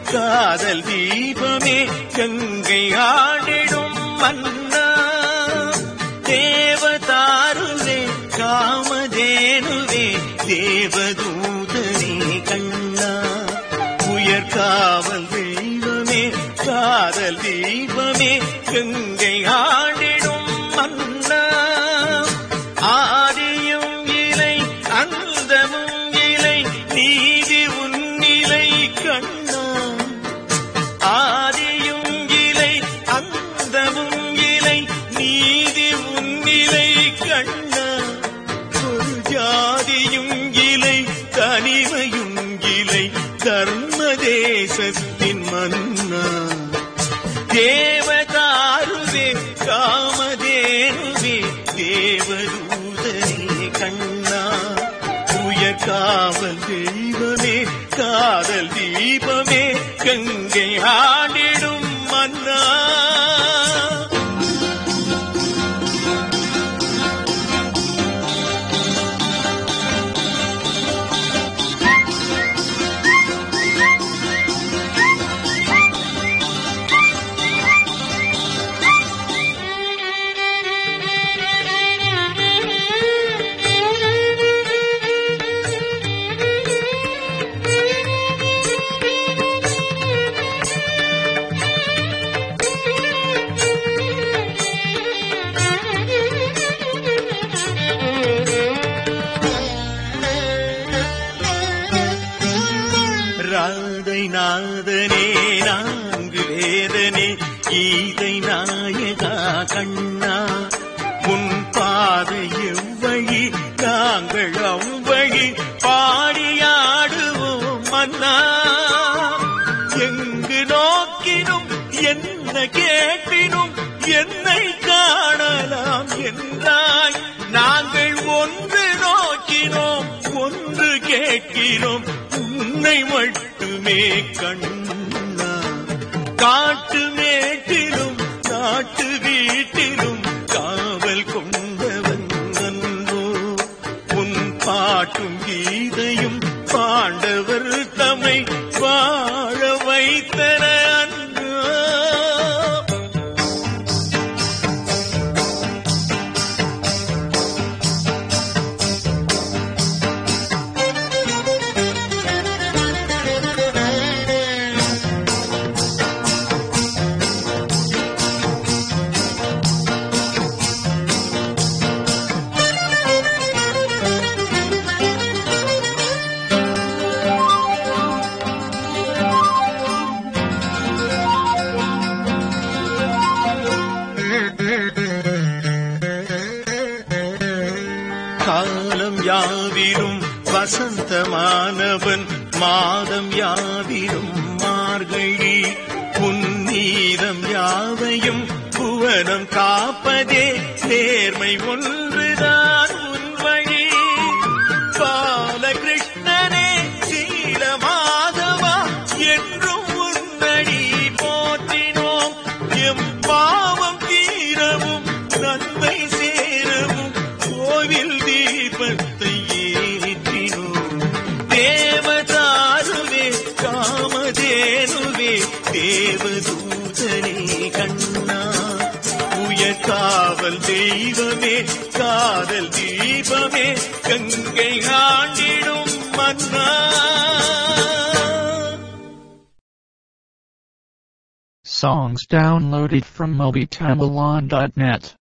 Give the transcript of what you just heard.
காதல் தீபமே கங்கை ஆடிடும் மன்னா தேவதாருவே காமதேனுவே தேவதூதனே கண்ணா உயர் காவல் தெய்வமே காதல் தீபமே கங்கை ஆடிடும் மன்னா ஆதியும் இலை அந்தமும் இலை நீதி உன்னிலை கண்ணா ஆதியும் இலை அந்தமும் இலை நீதி உன்னிலை கண்ணா ஒரு ஜாதியும் இலை தனிமையும் இலை தர்ம தேசத்தின் மன்னா தேவதாருவே காமதேனுவே தேவதூதனே கண்ணா உயர் காவல் தெய்வமே காதல் தீபமே கங்கை ஆடிடும் மன்னா ராதை நாதனே நான்கு வேதனே ஈதை நாயகா கண்ணா உன் பாதை எவ்வழி நாங்கள் அவ்வழி பாடியாடுவோம் மன்னா எங்கு நோக்கினும் என்ன கேட்பினும் என்னை காணலாம் என்றாய் நாங்கள் ஒன்று நோக்கினோம் ஒன்று கேட்கிறோம் உன்னை மட்டுமே கண்ணா காட்டு மேட்டிலும் நாட்டு வீட்டிலும் காவல் கொண்டவன் நன்றோ உன் பாட்டும் கீதையும் பாண்டவர் தம்மை வாழ வைத்தன அன்றோ காலம் யாவிலும் வசந்தமானவன் மாதம் யாவிலும் மார்கழி புன்னீதம் யாவையும் புவனம் காப்பதே நேர்மை ஒன்றுதான் உன் வழி பாலகிருஷ்ணனே சீலமாதவா என்றும் உன்னடி போற்றினோம் எம் பாவம் தீரவும் நன்மை சேரவும் கோவில் தீபத்தை ஏற்றினோம் தேவதாருவே காமதேனுவே தேவதூதனே கண்ணா உயர் காவல் தெய்வமே காதல் தீபமே கங்கை ஆண்டிடும் மன்னா Songs downloaded from MobiTamilon.net.